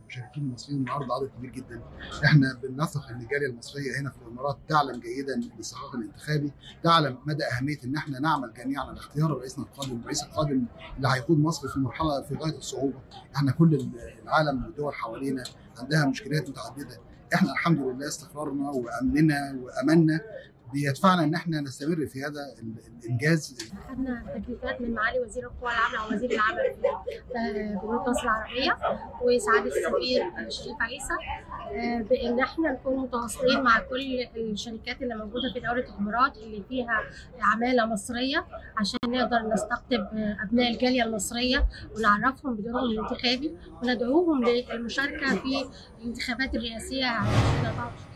المشاركين المصريين النهارده عدد كبير جدا احنا بنثق ان الجاليه المصريه هنا في الامارات تعلم جيدا الاستحقاق الانتخابي تعلم مدى اهميه ان احنا نعمل جميعا على اختيار رئيسنا القادم الرئيس القادم اللي هيقود مصر في مرحله في غايه الصعوبه احنا كل العالم والدول حوالينا عندها مشكلات متعدده احنا الحمد لله استقرارنا وامننا وامنا بيدفعنا ان احنا نستمر في هذا الانجاز اخذنا تكليفات من معالي وزير القوى العامله ووزير العمل في بنوك مصر العربيه وسعاده السفير شريف عيسى بان احنا نكون متواصلين مع كل الشركات اللي موجوده في دوله الامارات اللي فيها عماله مصريه عشان نقدر نستقطب ابناء الجاليه المصريه ونعرفهم بدورهم الانتخابي وندعوهم للمشاركه في الانتخابات الرئاسيه 2024